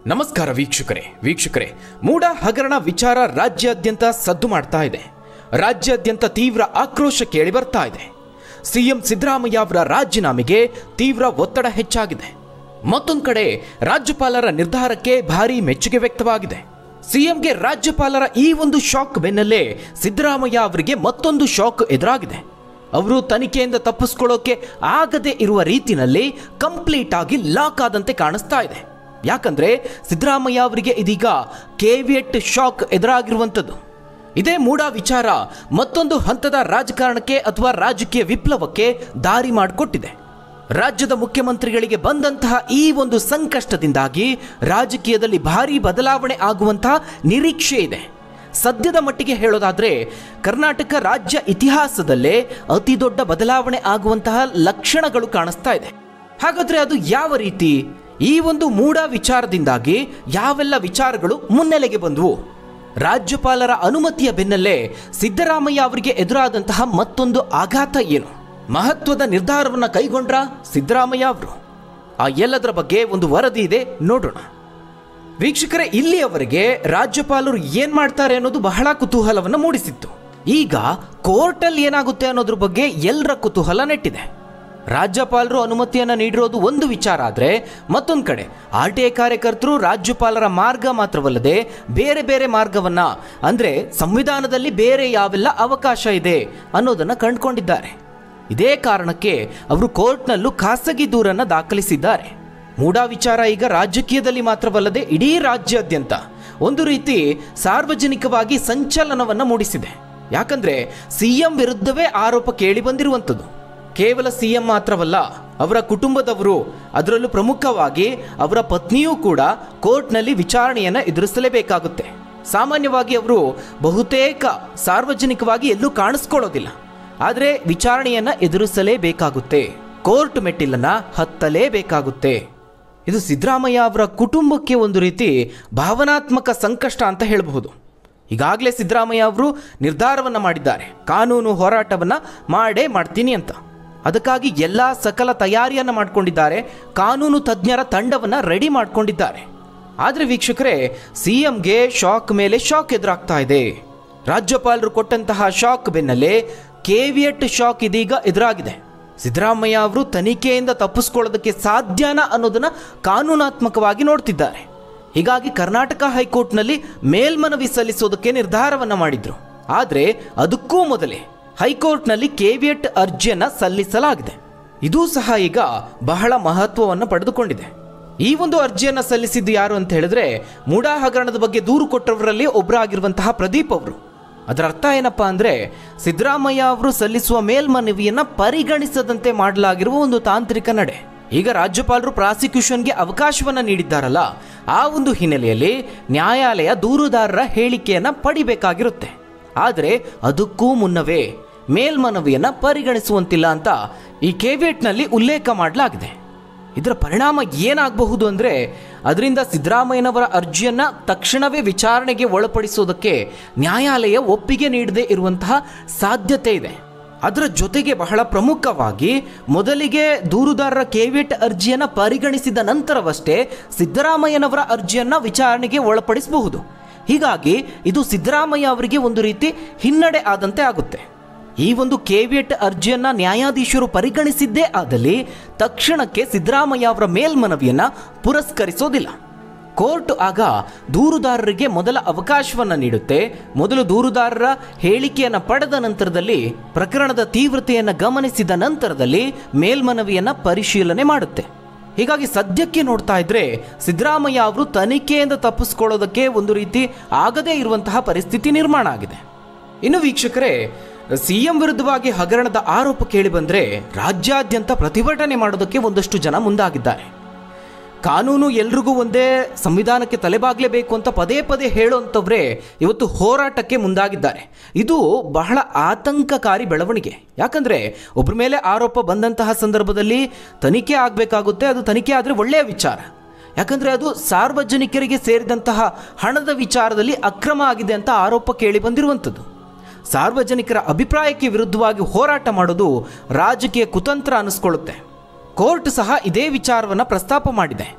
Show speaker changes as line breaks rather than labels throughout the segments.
ನಮಸ್ಕಾರ ವೀಕ್ಷಕರೇ ವೀಕ್ಷಕರೇ ಮೂಡ ಹಗರಣ ವಿಚಾರ ರಾಜ್ಯಾದ್ಯಂತ ಸದ್ದು ಮಾಡ್ತಾ ಇದೆ ರಾಜ್ಯಾದ್ಯಂತ ತೀವ್ರ ಆಕ್ರೋಶ ಕೇಳಿ ಬರ್ತಾ ಇದೆ ಸಿಎಂ ಸಿದ್ದರಾಮಯ್ಯ ಅವರ ರಾಜೀನಾಮೆಗೆ ತೀವ್ರ ಒತ್ತಡ ಹೆಚ್ಚಾಗಿದೆ ಮತ್ತೊಂದು ಕಡೆ ರಾಜ್ಯಪಾಲರ ನಿರ್ಧಾರಕ್ಕೆ ಭಾರಿ ಮೆಚ್ಚುಗೆ ವ್ಯಕ್ತವಾಗಿದೆ ಸಿಎಂಗೆ ರಾಜ್ಯಪಾಲರ ಈ ಒಂದು ಶಾಕ್ ಬೆನ್ನಲ್ಲೇ ಸಿದ್ದರಾಮಯ್ಯ ಅವರಿಗೆ ಮತ್ತೊಂದು ಶಾಕ್ ಎದುರಾಗಿದೆ ಅವರು ತನಿಖೆಯಿಂದ ತಪ್ಪಿಸ್ಕೊಳ್ಳೋಕೆ ಆಗದೆ ಇರುವ ರೀತಿನಲ್ಲಿ ಕಂಪ್ಲೀಟ್ ಆಗಿ ಲಾಕ್ ಆದಂತೆ ಕಾಣಿಸ್ತಾ ಇದೆ ಯಾಕಂದ್ರೆ ಸಿದ್ದರಾಮಯ್ಯ ಅವರಿಗೆ ಇದೀಗ ಕೆವಿಯಟ್ ಶಾಕ್ ಎದುರಾಗಿರುವಂಥದ್ದು ಇದೇ ಮೂಡ ವಿಚಾರ ಮತ್ತೊಂದು ಹಂತದ ರಾಜಕಾರಣಕ್ಕೆ ಅಥವಾ ರಾಜಕೀಯ ವಿಪ್ಲವಕ್ಕೆ ದಾರಿ ಮಾಡಿಕೊಟ್ಟಿದೆ ರಾಜ್ಯದ ಮುಖ್ಯಮಂತ್ರಿಗಳಿಗೆ ಬಂದಂತಹ ಈ ಒಂದು ಸಂಕಷ್ಟದಿಂದಾಗಿ ರಾಜಕೀಯದಲ್ಲಿ ಭಾರಿ ಬದಲಾವಣೆ ಆಗುವಂತಹ ನಿರೀಕ್ಷೆ ಇದೆ ಸದ್ಯದ ಮಟ್ಟಿಗೆ ಹೇಳೋದಾದ್ರೆ ಕರ್ನಾಟಕ ರಾಜ್ಯ ಇತಿಹಾಸದಲ್ಲೇ ಅತಿ ದೊಡ್ಡ ಬದಲಾವಣೆ ಆಗುವಂತಹ ಲಕ್ಷಣಗಳು ಕಾಣಿಸ್ತಾ ಇದೆ ಹಾಗಾದ್ರೆ ಅದು ಯಾವ ರೀತಿ ಈ ಒಂದು ಮೂಢ ವಿಚಾರದಿಂದಾಗಿ ಯಾವೆಲ್ಲ ವಿಚಾರಗಳು ಮುನ್ನೆಲೆಗೆ ಬಂದವು ರಾಜ್ಯಪಾಲರ ಅನುಮತಿಯ ಬೆನ್ನಲ್ಲೇ ಸಿದ್ದರಾಮಯ್ಯ ಅವರಿಗೆ ಎದುರಾದಂತಹ ಮತ್ತೊಂದು ಆಘಾತ ಏನು ಮಹತ್ವದ ನಿರ್ಧಾರವನ್ನು ಕೈಗೊಂಡ್ರ ಸಿದ್ದರಾಮಯ್ಯ ಅವರು ಆ ಎಲ್ಲದರ ಬಗ್ಗೆ ಒಂದು ವರದಿ ಇದೆ ನೋಡೋಣ ವೀಕ್ಷಕರೇ ಇಲ್ಲಿಯವರೆಗೆ ರಾಜ್ಯಪಾಲರು ಏನ್ ಮಾಡ್ತಾರೆ ಅನ್ನೋದು ಬಹಳ ಕುತೂಹಲವನ್ನು ಮೂಡಿಸಿತ್ತು ಈಗ ಕೋರ್ಟಲ್ಲಿ ಏನಾಗುತ್ತೆ ಅನ್ನೋದ್ರ ಬಗ್ಗೆ ಎಲ್ಲರ ಕುತೂಹಲ ನೆಟ್ಟಿದೆ ರಾಜ್ಯಪಾಲರು ಅನುಮತಿಯನ್ನ ನೀಡಿರೋದು ಒಂದು ವಿಚಾರ ಆದ್ರೆ ಮತ್ತೊಂದು ಕಡೆ ಆರ್ ಟಿ ಐ ಕಾರ್ಯಕರ್ತರು ರಾಜ್ಯಪಾಲರ ಮಾರ್ಗ ಮಾತ್ರವಲ್ಲದೆ ಬೇರೆ ಬೇರೆ ಮಾರ್ಗವನ್ನ ಅಂದ್ರೆ ಸಂವಿಧಾನದಲ್ಲಿ ಬೇರೆ ಯಾವೆಲ್ಲ ಅವಕಾಶ ಇದೆ ಅನ್ನೋದನ್ನ ಕಂಡುಕೊಂಡಿದ್ದಾರೆ ಇದೇ ಕಾರಣಕ್ಕೆ ಅವರು ಕೋರ್ಟ್ನಲ್ಲೂ ಖಾಸಗಿ ದೂರನ್ನ ದಾಖಲಿಸಿದ್ದಾರೆ ಮೂಡಾ ವಿಚಾರ ಈಗ ರಾಜಕೀಯದಲ್ಲಿ ಮಾತ್ರವಲ್ಲದೆ ಇಡೀ ರಾಜ್ಯಾದ್ಯಂತ ಒಂದು ರೀತಿ ಸಾರ್ವಜನಿಕವಾಗಿ ಸಂಚಲನವನ್ನ ಮೂಡಿಸಿದೆ ಯಾಕಂದ್ರೆ ಸಿಎಂ ವಿರುದ್ಧವೇ ಆರೋಪ ಕೇಳಿ ಬಂದಿರುವಂಥದ್ದು ಕೇವಲ ಸಿಎಂ ಮಾತ್ರವಲ್ಲ ಅವರ ಕುಟುಂಬದವರು ಅದರಲ್ಲೂ ಪ್ರಮುಖವಾಗಿ ಅವರ ಪತ್ನಿಯೂ ಕೂಡ ಕೋರ್ಟ್ನಲ್ಲಿ ವಿಚಾರಣೆಯನ್ನ ಎದುರಿಸಲೇಬೇಕಾಗುತ್ತೆ ಸಾಮಾನ್ಯವಾಗಿ ಅವರು ಬಹುತೇಕ ಸಾರ್ವಜನಿಕವಾಗಿ ಎಲ್ಲೂ ಕಾಣಿಸ್ಕೊಳ್ಳೋದಿಲ್ಲ ಆದರೆ ವಿಚಾರಣೆಯನ್ನ ಎದುರಿಸಲೇಬೇಕಾಗುತ್ತೆ ಕೋರ್ಟ್ ಮೆಟ್ಟಿಲನ್ನ ಹತ್ತಲೇಬೇಕಾಗುತ್ತೆ ಇದು ಸಿದ್ದರಾಮಯ್ಯ ಅವರ ಕುಟುಂಬಕ್ಕೆ ಒಂದು ರೀತಿ ಭಾವನಾತ್ಮಕ ಸಂಕಷ್ಟ ಅಂತ ಹೇಳಬಹುದು ಈಗಾಗಲೇ ಸಿದ್ದರಾಮಯ್ಯ ಅವರು ನಿರ್ಧಾರವನ್ನು ಮಾಡಿದ್ದಾರೆ ಕಾನೂನು ಹೋರಾಟವನ್ನು ಮಾಡೇ ಮಾಡ್ತೀನಿ ಅಂತ ಅದಕ್ಕಾಗಿ ಎಲ್ಲ ಸಕಲ ತಯಾರಿಯನ್ನು ಮಾಡಿಕೊಂಡಿದ್ದಾರೆ ಕಾನೂನು ತಜ್ಞರ ತಂಡವನ್ನು ರೆಡಿ ಮಾಡಿಕೊಂಡಿದ್ದಾರೆ ಆದರೆ ವೀಕ್ಷಕರೇ ಸಿ ಎಂಗೆ ಶಾಕ್ ಮೇಲೆ ಶಾಕ್ ಎದುರಾಗ್ತಾ ಇದೆ ರಾಜ್ಯಪಾಲರು ಕೊಟ್ಟಂತಹ ಶಾಕ್ ಬೆನ್ನಲ್ಲೇ ಕೆವಿಯಟ್ ಶಾಕ್ ಇದೀಗ ಎದುರಾಗಿದೆ ಸಿದ್ದರಾಮಯ್ಯ ಅವರು ತನಿಖೆಯಿಂದ ತಪ್ಪಿಸ್ಕೊಳ್ಳೋದಕ್ಕೆ ಸಾಧ್ಯನಾ ಅನ್ನೋದನ್ನ ಕಾನೂನಾತ್ಮಕವಾಗಿ ನೋಡ್ತಿದ್ದಾರೆ ಹೀಗಾಗಿ ಕರ್ನಾಟಕ ಹೈಕೋರ್ಟ್ನಲ್ಲಿ ಮೇಲ್ಮನವಿ ಸಲ್ಲಿಸೋದಕ್ಕೆ ನಿರ್ಧಾರವನ್ನ ಮಾಡಿದ್ರು ಆದರೆ ಅದಕ್ಕೂ ಮೊದಲೇ ಹೈಕೋರ್ಟ್ನಲ್ಲಿ ಕೆವಿಯಟ್ ಅರ್ಜಿಯನ್ನ ಸಲ್ಲಿಸಲಾಗಿದೆ ಇದೂ ಸಹ ಈಗ ಬಹಳ ಮಹತ್ವವನ್ನು ಪಡೆದುಕೊಂಡಿದೆ ಈ ಒಂದು ಅರ್ಜಿಯನ್ನ ಸಲ್ಲಿಸಿದ್ದು ಯಾರು ಅಂತ ಹೇಳಿದ್ರೆ ಮೂಡಾ ಹಗರಣದ ಬಗ್ಗೆ ದೂರು ಕೊಟ್ಟವರಲ್ಲಿ ಒಬ್ಬರಾಗಿರುವಂತಹ ಪ್ರದೀಪ್ ಅವರು ಅದರ ಅರ್ಥ ಏನಪ್ಪಾ ಅಂದ್ರೆ ಸಿದ್ದರಾಮಯ್ಯ ಅವರು ಸಲ್ಲಿಸುವ ಮೇಲ್ಮನವಿಯನ್ನ ಪರಿಗಣಿಸದಂತೆ ಮಾಡಲಾಗಿರುವ ಒಂದು ತಾಂತ್ರಿಕ ನಡೆ ಈಗ ರಾಜ್ಯಪಾಲರು ಪ್ರಾಸಿಕ್ಯೂಷನ್ಗೆ ಅವಕಾಶವನ್ನ ನೀಡಿದ್ದಾರಲ್ಲ ಆ ಒಂದು ಹಿನ್ನೆಲೆಯಲ್ಲಿ ನ್ಯಾಯಾಲಯ ದೂರುದಾರರ ಹೇಳಿಕೆಯನ್ನ ಪಡಿಬೇಕಾಗಿರುತ್ತೆ ಆದರೆ ಅದಕ್ಕೂ ಮುನ್ನವೇ ಮೇಲ್ಮನವಿಯನ್ನ ಪರಿಗಣಿಸುವಂತಿಲ್ಲ ಅಂತ ಈ ಕೆವಿಯಟ್ನಲ್ಲಿ ಉಲ್ಲೇಖ ಮಾಡಲಾಗಿದೆ ಇದರ ಪರಿಣಾಮ ಏನಾಗಬಹುದು ಅಂದರೆ ಅದರಿಂದ ಸಿದ್ದರಾಮಯ್ಯನವರ ಅರ್ಜಿಯನ್ನ ತಕ್ಷಣವೇ ವಿಚಾರಣೆಗೆ ಒಳಪಡಿಸೋದಕ್ಕೆ ನ್ಯಾಯಾಲಯ ಒಪ್ಪಿಗೆ ನೀಡದೇ ಇರುವಂತಹ ಸಾಧ್ಯತೆ ಇದೆ ಅದರ ಜೊತೆಗೆ ಬಹಳ ಪ್ರಮುಖವಾಗಿ ಮೊದಲಿಗೆ ದೂರುದಾರರ ಕೆವಿಯಟ್ ಅರ್ಜಿಯನ್ನ ಪರಿಗಣಿಸಿದ ನಂತರವಷ್ಟೇ ಸಿದ್ದರಾಮಯ್ಯನವರ ಅರ್ಜಿಯನ್ನ ವಿಚಾರಣೆಗೆ ಒಳಪಡಿಸಬಹುದು ಹೀಗಾಗಿ ಇದು ಸಿದ್ದರಾಮಯ್ಯ ಅವರಿಗೆ ಒಂದು ರೀತಿ ಹಿನ್ನಡೆ ಆದಂತೆ ಆಗುತ್ತೆ ಈ ಒಂದು ಕೆವಿಯಟ್ ಅರ್ಜಿಯನ್ನ ನ್ಯಾಯಾಧೀಶರು ಪರಿಗಣಿಸಿದ್ದೇ ಆದಲ್ಲಿ ತಕ್ಷಣಕ್ಕೆ ಸಿದ್ದರಾಮಯ್ಯ ಅವರ ಮೇಲ್ಮನವಿಯನ್ನ ಪುರಸ್ಕರಿಸೋದಿಲ್ಲ ಕೋರ್ಟ್ ಆಗ ದೂರುದಾರರಿಗೆ ಮೊದಲ ಅವಕಾಶವನ್ನ ನೀಡುತ್ತೆ ಮೊದಲು ದೂರುದಾರರ ಹೇಳಿಕೆಯನ್ನ ಪಡೆದ ನಂತರದಲ್ಲಿ ಪ್ರಕರಣದ ತೀವ್ರತೆಯನ್ನ ಗಮನಿಸಿದ ನಂತರದಲ್ಲಿ ಮೇಲ್ಮನವಿಯನ್ನ ಪರಿಶೀಲನೆ ಮಾಡುತ್ತೆ ಹೀಗಾಗಿ ಸದ್ಯಕ್ಕೆ ನೋಡ್ತಾ ಇದ್ರೆ ಸಿದ್ದರಾಮಯ್ಯ ಅವರು ತನಿಖೆಯಿಂದ ತಪ್ಪಿಸ್ಕೊಳ್ಳೋದಕ್ಕೆ ಒಂದು ರೀತಿ ಆಗದೇ ಇರುವಂತಹ ಪರಿಸ್ಥಿತಿ ನಿರ್ಮಾಣ ಆಗಿದೆ ಇನ್ನು ವೀಕ್ಷಕರೇ ಸಿಎಂ ವಿರುದ್ಧವಾಗಿ ಹಗರಣದ ಆರೋಪ ಕೇಳಿ ಬಂದ್ರೆ ರಾಜ್ಯಾದ್ಯಂತ ಪ್ರತಿಭಟನೆ ಮಾಡೋದಕ್ಕೆ ಒಂದಷ್ಟು ಜನ ಮುಂದಾಗಿದ್ದಾರೆ ಕಾನೂನು ಎಲ್ರಿಗೂ ಒಂದೇ ಸಂವಿಧಾನಕ್ಕೆ ತಲೆಬಾಗಲೇಬೇಕು ಅಂತ ಪದೇ ಪದೇ ಹೇಳುವಂಥವ್ರೆ ಇವತ್ತು ಹೋರಾಟಕ್ಕೆ ಮುಂದಾಗಿದ್ದಾರೆ ಇದು ಬಹಳ ಆತಂಕಕಾರಿ ಬೆಳವಣಿಗೆ ಯಾಕಂದ್ರೆ ಒಬ್ಬರ ಮೇಲೆ ಆರೋಪ ಬಂದಂತಹ ಸಂದರ್ಭದಲ್ಲಿ ತನಿಖೆ ಆಗಬೇಕಾಗುತ್ತೆ ಅದು ತನಿಖೆ ಆದರೆ ಒಳ್ಳೆಯ ವಿಚಾರ ಯಾಕಂದ್ರೆ ಅದು ಸಾರ್ವಜನಿಕರಿಗೆ ಸೇರಿದಂತಹ ಹಣದ ವಿಚಾರದಲ್ಲಿ ಅಕ್ರಮ ಆಗಿದೆ ಅಂತ ಆರೋಪ ಕೇಳಿ ಬಂದಿರುವಂಥದ್ದು ಸಾರ್ವಜನಿಕರ ಅಭಿಪ್ರಾಯಕ್ಕೆ ವಿರುದ್ಧವಾಗಿ ಹೋರಾಟ ಮಾಡೋದು ರಾಜಕೀಯ ಕುತಂತ್ರ ಅನ್ನಿಸ್ಕೊಳ್ಳುತ್ತೆ ಕೋರ್ಟ್ ಸಹ ಇದೇ ವಿಚಾರವನ್ನು ಪ್ರಸ್ತಾಪ ಮಾಡಿದೆ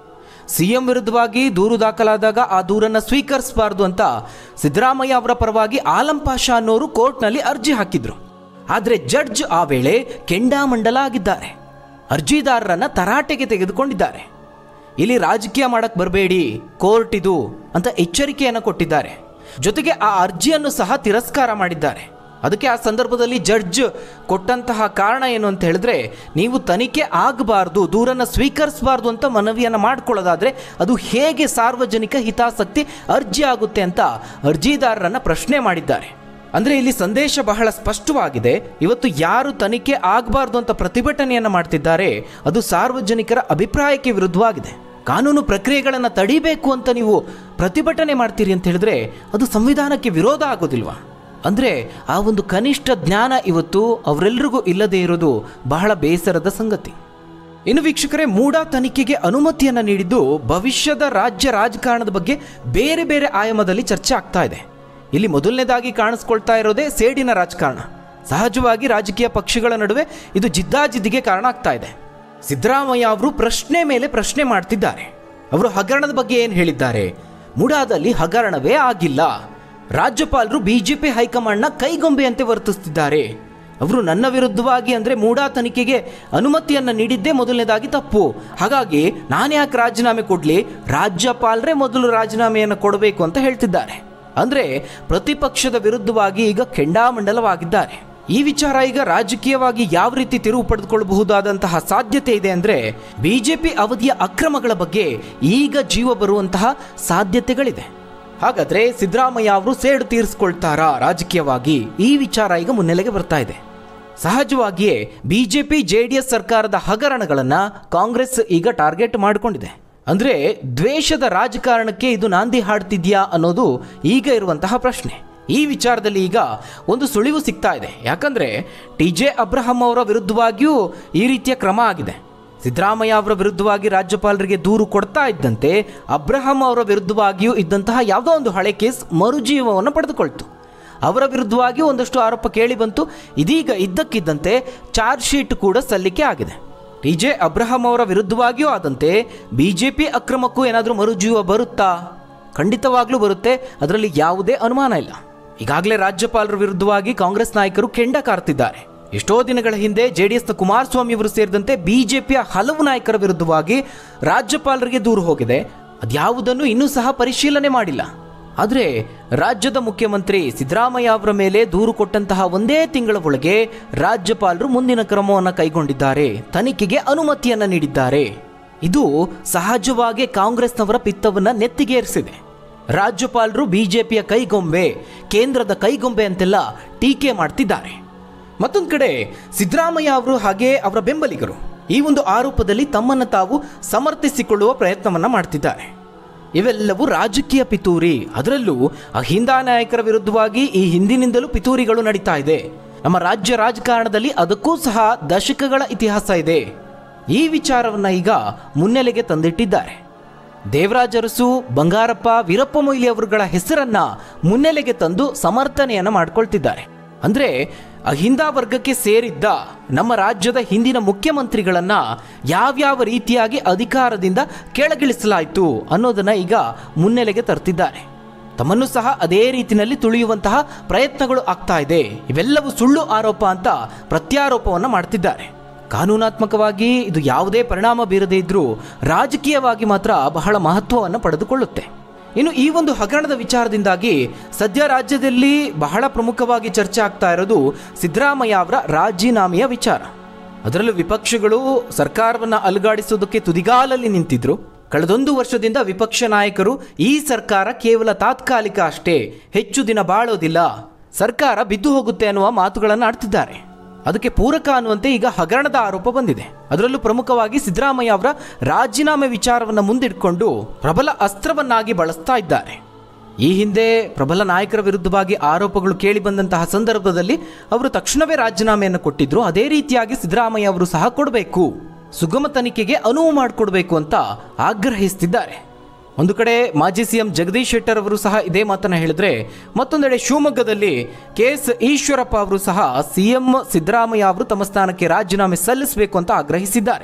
ಸಿಎಂ ವಿರುದ್ಧವಾಗಿ ದೂರು ದಾಖಲಾದಾಗ ಆ ದೂರನ್ನು ಸ್ವೀಕರಿಸಬಾರ್ದು ಅಂತ ಸಿದ್ದರಾಮಯ್ಯ ಅವರ ಪರವಾಗಿ ಆಲಂ ಪಾಷಾ ಅನ್ನೋರು ಕೋರ್ಟ್ನಲ್ಲಿ ಅರ್ಜಿ ಹಾಕಿದ್ರು ಆದರೆ ಜಡ್ಜ್ ಆ ವೇಳೆ ಕೆಂಡಾಮಂಡಲ ಆಗಿದ್ದಾರೆ ಅರ್ಜಿದಾರರನ್ನ ತರಾಟೆಗೆ ತೆಗೆದುಕೊಂಡಿದ್ದಾರೆ ಇಲ್ಲಿ ರಾಜಕೀಯ ಮಾಡಕ್ ಬರಬೇಡಿ ಕೋರ್ಟ್ ಇದು ಅಂತ ಎಚ್ಚರಿಕೆಯನ್ನು ಕೊಟ್ಟಿದ್ದಾರೆ ಜೊತೆಗೆ ಆ ಅರ್ಜಿಯನ್ನು ಸಹ ತಿರಸ್ಕಾರ ಮಾಡಿದ್ದಾರೆ ಅದಕ್ಕೆ ಆ ಸಂದರ್ಭದಲ್ಲಿ ಜಡ್ಜ್ ಕೊಟ್ಟಂತಹ ಕಾರಣ ಏನು ಅಂತ ಹೇಳಿದ್ರೆ ನೀವು ತನಿಖೆ ಆಗಬಾರ್ದು ದೂರನ್ನು ಸ್ವೀಕರಿಸಬಾರ್ದು ಅಂತ ಮನವಿಯನ್ನು ಮಾಡ್ಕೊಳ್ಳೋದಾದ್ರೆ ಅದು ಹೇಗೆ ಸಾರ್ವಜನಿಕ ಹಿತಾಸಕ್ತಿ ಅರ್ಜಿ ಆಗುತ್ತೆ ಅಂತ ಅರ್ಜಿದಾರರನ್ನ ಪ್ರಶ್ನೆ ಮಾಡಿದ್ದಾರೆ ಅಂದ್ರೆ ಇಲ್ಲಿ ಸಂದೇಶ ಬಹಳ ಸ್ಪಷ್ಟವಾಗಿದೆ ಇವತ್ತು ಯಾರು ತನಿಖೆ ಆಗಬಾರ್ದು ಅಂತ ಪ್ರತಿಭಟನೆಯನ್ನು ಮಾಡ್ತಿದ್ದಾರೆ ಅದು ಸಾರ್ವಜನಿಕರ ಅಭಿಪ್ರಾಯಕ್ಕೆ ವಿರುದ್ಧವಾಗಿದೆ ಕಾನೂನು ಪ್ರಕ್ರಿಯೆಗಳನ್ನು ತಡಿಬೇಕು ಅಂತ ನೀವು ಪ್ರತಿಭಟನೆ ಮಾಡ್ತೀರಿ ಅಂತ ಹೇಳಿದ್ರೆ ಅದು ಸಂವಿಧಾನಕ್ಕೆ ವಿರೋಧ ಆಗೋದಿಲ್ವಾ ಅಂದ್ರೆ ಆ ಒಂದು ಕನಿಷ್ಠ ಜ್ಞಾನ ಇವತ್ತು ಅವರೆಲ್ಲರಿಗೂ ಇಲ್ಲದೆ ಇರೋದು ಬಹಳ ಬೇಸರದ ಸಂಗತಿ ಇನ್ನು ವೀಕ್ಷಕರೇ ಮೂಡಾ ತನಿಖೆಗೆ ಅನುಮತಿಯನ್ನ ನೀಡಿದ್ದು ಭವಿಷ್ಯದ ರಾಜ್ಯ ರಾಜಕಾರಣದ ಬಗ್ಗೆ ಬೇರೆ ಬೇರೆ ಆಯಾಮದಲ್ಲಿ ಚರ್ಚೆ ಆಗ್ತಾ ಇದೆ ಇಲ್ಲಿ ಮೊದಲನೇದಾಗಿ ಕಾಣಿಸ್ಕೊಳ್ತಾ ಇರೋದೇ ಸೇಡಿನ ರಾಜಕಾರಣ ಸಹಜವಾಗಿ ರಾಜಕೀಯ ಪಕ್ಷಗಳ ನಡುವೆ ಇದು ಜಿದ್ದಾಜಿದ್ದಿಗೆ ಕಾರಣ ಆಗ್ತಾ ಇದೆ ಸಿದ್ದರಾಮಯ್ಯ ಅವರು ಪ್ರಶ್ನೆ ಮೇಲೆ ಪ್ರಶ್ನೆ ಮಾಡ್ತಿದ್ದಾರೆ ಅವರು ಹಗರಣದ ಬಗ್ಗೆ ಏನು ಹೇಳಿದ್ದಾರೆ ಮುಡಾದಲ್ಲಿ ಹಗರಣವೇ ಆಗಿಲ್ಲ ರಾಜ್ಯಪಾಲರು ಬಿಜೆಪಿ ಹೈಕಮಾಂಡ್ನ ಕೈಗೊಂಬೆಯಂತೆ ವರ್ತಿಸ್ತಿದ್ದಾರೆ ಅವರು ನನ್ನ ವಿರುದ್ಧವಾಗಿ ಅಂದರೆ ಮೂಡಾ ತನಿಖೆಗೆ ಅನುಮತಿಯನ್ನು ನೀಡಿದ್ದೇ ಮೊದಲನೇದಾಗಿ ತಪ್ಪು ಹಾಗಾಗಿ ನಾನು ಯಾಕೆ ರಾಜೀನಾಮೆ ಕೊಡಲಿ ರಾಜ್ಯಪಾಲರೇ ಮೊದಲು ರಾಜೀನಾಮೆಯನ್ನು ಕೊಡಬೇಕು ಅಂತ ಹೇಳ್ತಿದ್ದಾರೆ ಅಂದರೆ ಪ್ರತಿಪಕ್ಷದ ವಿರುದ್ಧವಾಗಿ ಈಗ ಕೆಂಡಾಮಂಡಲವಾಗಿದ್ದಾರೆ ಈ ವಿಚಾರ ಈಗ ರಾಜಕೀಯವಾಗಿ ಯಾವ ರೀತಿ ತಿರುವು ಪಡೆದುಕೊಳ್ಳಬಹುದಾದಂತಹ ಸಾಧ್ಯತೆ ಇದೆ ಅಂದರೆ ಬಿಜೆಪಿ ಅವಧಿಯ ಅಕ್ರಮಗಳ ಬಗ್ಗೆ ಈಗ ಜೀವ ಬರುವಂತಹ ಸಾಧ್ಯತೆಗಳಿದೆ ಹಾಗಾದ್ರೆ ಸಿದ್ದರಾಮಯ್ಯ ಅವರು ಸೇಡು ತೀರಿಸ್ಕೊಳ್ತಾರಾ ರಾಜಕೀಯವಾಗಿ ಈ ವಿಚಾರ ಈಗ ಮುನ್ನೆಲೆಗೆ ಬರ್ತಾ ಇದೆ ಸಹಜವಾಗಿಯೇ ಬಿಜೆಪಿ ಜೆಡಿಎಸ್ ಸರ್ಕಾರದ ಹಗರಣಗಳನ್ನ ಕಾಂಗ್ರೆಸ್ ಈಗ ಟಾರ್ಗೆಟ್ ಮಾಡಿಕೊಂಡಿದೆ ಅಂದ್ರೆ ದ್ವೇಷದ ರಾಜಕಾರಣಕ್ಕೆ ಇದು ನಾಂದಿ ಹಾಡ್ತಿದ್ಯಾ ಅನ್ನೋದು ಈಗ ಇರುವಂತಹ ಪ್ರಶ್ನೆ ಈ ವಿಚಾರದಲ್ಲಿ ಈಗ ಒಂದು ಸುಳಿವು ಸಿಗ್ತಾ ಇದೆ ಯಾಕಂದ್ರೆ ಟಿ ಜೆ ಅಬ್ರಹಂ ಅವರ ವಿರುದ್ಧವಾಗಿಯೂ ಈ ರೀತಿಯ ಕ್ರಮ ಆಗಿದೆ ಸಿದ್ದರಾಮಯ್ಯ ಅವರ ವಿರುದ್ಧವಾಗಿ ರಾಜ್ಯಪಾಲರಿಗೆ ದೂರು ಕೊಡ್ತಾ ಇದ್ದಂತೆ ಅಬ್ರಹಂ ಅವರ ವಿರುದ್ಧವಾಗಿಯೂ ಇದ್ದಂತಹ ಯಾವುದೋ ಒಂದು ಹಳೆ ಕೇಸ್ ಮರುಜೀವವನ್ನು ಪಡೆದುಕೊಳ್ತು ಅವರ ವಿರುದ್ಧವಾಗಿ ಒಂದಷ್ಟು ಆರೋಪ ಕೇಳಿ ಬಂತು ಇದೀಗ ಇದ್ದಕ್ಕಿದ್ದಂತೆ ಚಾರ್ಜ್ ಶೀಟ್ ಕೂಡ ಸಲ್ಲಿಕೆ ಆಗಿದೆ ಟಿ ಜೆ ಅಬ್ರಹಂ ಅವರ ವಿರುದ್ಧವಾಗಿಯೂ ಆದಂತೆ ಬಿಜೆಪಿ ಅಕ್ರಮಕ್ಕೂ ಏನಾದರೂ ಮರುಜೀವ ಬರುತ್ತಾ ಖಂಡಿತವಾಗ್ಲೂ ಬರುತ್ತೆ ಅದರಲ್ಲಿ ಯಾವುದೇ ಅನುಮಾನ ಇಲ್ಲ ಈಗಾಗಲೇ ರಾಜ್ಯಪಾಲರ ವಿರುದ್ಧವಾಗಿ ಕಾಂಗ್ರೆಸ್ ನಾಯಕರು ಕೆಂಡ ಕಾರ್ತಿದ್ದಾರೆ ಎಷ್ಟೋ ದಿನಗಳ ಹಿಂದೆ ಜೆಡಿಎಸ್ನ ಕುಮಾರಸ್ವಾಮಿ ಅವರು ಸೇರಿದಂತೆ ಬಿಜೆಪಿಯ ಹಲವು ನಾಯಕರ ವಿರುದ್ಧವಾಗಿ ರಾಜ್ಯಪಾಲರಿಗೆ ದೂರು ಹೋಗಿದೆ ಅದ್ಯಾವುದನ್ನು ಇನ್ನೂ ಸಹ ಪರಿಶೀಲನೆ ಮಾಡಿಲ್ಲ ಆದರೆ ರಾಜ್ಯದ ಮುಖ್ಯಮಂತ್ರಿ ಸಿದ್ದರಾಮಯ್ಯ ಅವರ ಮೇಲೆ ದೂರು ಕೊಟ್ಟಂತಹ ಒಂದೇ ತಿಂಗಳ ಒಳಗೆ ರಾಜ್ಯಪಾಲರು ಮುಂದಿನ ಕ್ರಮವನ್ನು ಕೈಗೊಂಡಿದ್ದಾರೆ ತನಿಖೆಗೆ ಅನುಮತಿಯನ್ನ ನೀಡಿದ್ದಾರೆ ಇದು ಸಹಜವಾಗಿ ಕಾಂಗ್ರೆಸ್ನವರ ಪಿತ್ತವನ್ನ ನೆತ್ತಿಗೇರಿಸಿದೆ ರಾಜ್ಯಪಾಲರು ಬಿಜೆಪಿಯ ಕೈಗೊಂಬೆ ಕೇಂದ್ರದ ಕೈಗೊಂಬೆ ಅಂತೆಲ್ಲ ಟೀಕೆ ಮಾಡ್ತಿದ್ದಾರೆ ಮತ್ತೊಂದು ಕಡೆ ಸಿದ್ದರಾಮಯ್ಯ ಅವರು ಹಾಗೆ ಅವರ ಬೆಂಬಲಿಗರು ಈ ಒಂದು ಆರೋಪದಲ್ಲಿ ತಮ್ಮನ್ನು ತಾವು ಸಮರ್ಥಿಸಿಕೊಳ್ಳುವ ಪ್ರಯತ್ನವನ್ನ ಮಾಡ್ತಿದ್ದಾರೆ ಇವೆಲ್ಲವೂ ರಾಜಕೀಯ ಪಿತೂರಿ ಅದರಲ್ಲೂ ಅಹಿಂದ ನಾಯಕರ ವಿರುದ್ಧವಾಗಿ ಈ ಹಿಂದಿನಿಂದಲೂ ಪಿತೂರಿಗಳು ನಡೀತಾ ಇದೆ ನಮ್ಮ ರಾಜ್ಯ ರಾಜಕಾರಣದಲ್ಲಿ ಅದಕ್ಕೂ ಸಹ ದಶಕಗಳ ಇತಿಹಾಸ ಇದೆ ಈ ವಿಚಾರವನ್ನ ಈಗ ಮುನ್ನೆಲೆಗೆ ತಂದಿಟ್ಟಿದ್ದಾರೆ ದೇವರಾಜ ಅರಸು ಬಂಗಾರಪ್ಪ ವೀರಪ್ಪ ಮೊಯ್ಲಿ ಅವರುಗಳ ಹೆಸರನ್ನ ಮುನ್ನೆಲೆಗೆ ತಂದು ಸಮರ್ಥನೆಯನ್ನ ಮಾಡ್ಕೊಳ್ತಿದ್ದಾರೆ ಅಂದ್ರೆ ಅಹಿಂದ ವರ್ಗಕ್ಕೆ ಸೇರಿದ್ದ ನಮ್ಮ ರಾಜ್ಯದ ಹಿಂದಿನ ಮುಖ್ಯಮಂತ್ರಿಗಳನ್ನ ಯಾವ್ಯಾವ ರೀತಿಯಾಗಿ ಅಧಿಕಾರದಿಂದ ಕೆಳಗಿಳಿಸಲಾಯಿತು ಅನ್ನೋದನ್ನ ಈಗ ಮುನ್ನೆಲೆಗೆ ತರ್ತಿದ್ದಾರೆ ತಮ್ಮನ್ನು ಸಹ ಅದೇ ರೀತಿಯಲ್ಲಿ ತುಳಿಯುವಂತಹ ಪ್ರಯತ್ನಗಳು ಆಗ್ತಾ ಇದೆ ಇವೆಲ್ಲವೂ ಸುಳ್ಳು ಆರೋಪ ಅಂತ ಪ್ರತ್ಯಾರೋಪವನ್ನು ಮಾಡ್ತಿದ್ದಾರೆ ಕಾನೂನಾತ್ಮಕವಾಗಿ ಇದು ಯಾವುದೇ ಪರಿಣಾಮ ಬೀರದೇ ಇದ್ರೂ ರಾಜಕೀಯವಾಗಿ ಮಾತ್ರ ಬಹಳ ಮಹತ್ವವನ್ನು ಪಡೆದುಕೊಳ್ಳುತ್ತೆ ಇನ್ನು ಈ ಒಂದು ಹಗರಣದ ವಿಚಾರದಿಂದಾಗಿ ಸದ್ಯ ರಾಜ್ಯದಲ್ಲಿ ಬಹಳ ಪ್ರಮುಖವಾಗಿ ಚರ್ಚೆ ಆಗ್ತಾ ಇರೋದು ಸಿದ್ದರಾಮಯ್ಯ ಅವರ ರಾಜೀನಾಮೆಯ ವಿಚಾರ ಅದರಲ್ಲೂ ವಿಪಕ್ಷಗಳು ಸರ್ಕಾರವನ್ನು ಅಲುಗಾಡಿಸೋದಕ್ಕೆ ತುದಿಗಾಲಲ್ಲಿ ನಿಂತಿದ್ರು ಕಳೆದೊಂದು ವರ್ಷದಿಂದ ವಿಪಕ್ಷ ನಾಯಕರು ಈ ಸರ್ಕಾರ ಕೇವಲ ತಾತ್ಕಾಲಿಕ ಅಷ್ಟೇ ಹೆಚ್ಚು ದಿನ ಬಾಳೋದಿಲ್ಲ ಸರ್ಕಾರ ಬಿದ್ದು ಹೋಗುತ್ತೆ ಅನ್ನುವ ಮಾತುಗಳನ್ನು ಆಡ್ತಿದ್ದಾರೆ ಅದಕ್ಕೆ ಪೂರಕ ಅನ್ನುವಂತೆ ಈಗ ಹಗರಣದ ಆರೋಪ ಬಂದಿದೆ ಅದರಲ್ಲೂ ಪ್ರಮುಖವಾಗಿ ಸಿದ್ದರಾಮಯ್ಯ ಅವರ ರಾಜೀನಾಮೆ ವಿಚಾರವನ್ನು ಮುಂದಿಟ್ಕೊಂಡು ಪ್ರಬಲ ಅಸ್ತ್ರವನ್ನಾಗಿ ಬಳಸ್ತಾ ಇದ್ದಾರೆ ಈ ಹಿಂದೆ ಪ್ರಬಲ ನಾಯಕರ ವಿರುದ್ಧವಾಗಿ ಆರೋಪಗಳು ಕೇಳಿ ಬಂದಂತಹ ಸಂದರ್ಭದಲ್ಲಿ ಅವರು ತಕ್ಷಣವೇ ರಾಜೀನಾಮೆಯನ್ನು ಕೊಟ್ಟಿದ್ರು ಅದೇ ರೀತಿಯಾಗಿ ಸಿದ್ದರಾಮಯ್ಯ ಅವರು ಸಹ ಕೊಡಬೇಕು ಸುಗಮ ತನಿಖೆಗೆ ಅನುವು ಮಾಡಿಕೊಡ್ಬೇಕು ಅಂತ ಆಗ್ರಹಿಸ್ತಿದ್ದಾರೆ ಒಂದು ಕಡೆ ಮಾಜಿ ಸಿಎಂ ಜಗದೀಶ್ ಶೆಟ್ಟರ್ ಅವರು ಸಹ ಇದೇ ಮಾತನ್ನ ಹೇಳಿದ್ರೆ ಮತ್ತೊಂದೆಡೆ ಶಿವಮೊಗ್ಗದಲ್ಲಿ ಕೆ ಎಸ್ ಈಶ್ವರಪ್ಪ ಅವರು ಸಹ ಸಿಎಂ ಸಿದ್ದರಾಮಯ್ಯ ಅವರು ತಮ್ಮ ಸ್ಥಾನಕ್ಕೆ ರಾಜೀನಾಮೆ ಸಲ್ಲಿಸಬೇಕು ಅಂತ ಆಗ್ರಹಿಸಿದ್ದಾರೆ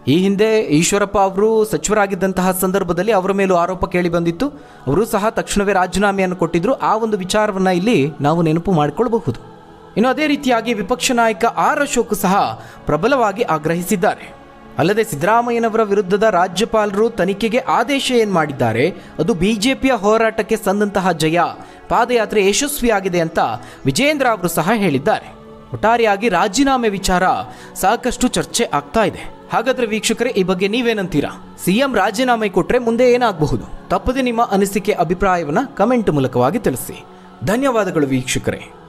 ಈ ಹಿಂದೆ ಈಶ್ವರಪ್ಪ ಅವರು ಸಚಿವರಾಗಿದ್ದಂತಹ ಸಂದರ್ಭದಲ್ಲಿ ಅವರ ಮೇಲೂ ಆರೋಪ ಕೇಳಿ ಬಂದಿತ್ತು ಅವರು ಸಹ ತಕ್ಷಣವೇ ರಾಜೀನಾಮೆಯನ್ನು ಕೊಟ್ಟಿದ್ರು ಆ ಒಂದು ವಿಚಾರವನ್ನು ಇಲ್ಲಿ ನಾವು ನೆನಪು ಮಾಡಿಕೊಳ್ಳಬಹುದು ಇನ್ನು ಅದೇ ರೀತಿಯಾಗಿ ವಿಪಕ್ಷ ನಾಯಕ ಆರ್ ಅಶೋಕ್ ಸಹ ಪ್ರಬಲವಾಗಿ ಆಗ್ರಹಿಸಿದ್ದಾರೆ ಅಲ್ಲದೆ ಸಿದ್ದರಾಮಯ್ಯನವರ ವಿರುದ್ಧದ ರಾಜ್ಯಪಾಲರು ತನಿಖೆಗೆ ಆದೇಶ ಏನು ಮಾಡಿದ್ದಾರೆ ಅದು ಬಿಜೆಪಿಯ ಹೋರಾಟಕ್ಕೆ ಸಂದಂತಹ ಜಯ ಪಾದಯಾತ್ರೆ ಯಶಸ್ವಿಯಾಗಿದೆ ಅಂತ ವಿಜೇಂದ್ರ ಅವರು ಸಹ ಹೇಳಿದ್ದಾರೆ ಒಟ್ಟಾರೆಯಾಗಿ ರಾಜೀನಾಮೆ ವಿಚಾರ ಸಾಕಷ್ಟು ಚರ್ಚೆ ಆಗ್ತಾ ಇದೆ ಹಾಗಾದ್ರೆ ವೀಕ್ಷಕರೇ ಈ ಬಗ್ಗೆ ನೀವೇನಂತೀರಾ ಸಿಎಂ ರಾಜೀನಾಮೆ ಕೊಟ್ರೆ ಮುಂದೆ ಏನಾಗಬಹುದು ತಪ್ಪದೆ ನಿಮ್ಮ ಅನಿಸಿಕೆ ಅಭಿಪ್ರಾಯವನ್ನ ಕಮೆಂಟ್ ಮೂಲಕವಾಗಿ ತಿಳಿಸಿ ಧನ್ಯವಾದಗಳು ವೀಕ್ಷಕರೇ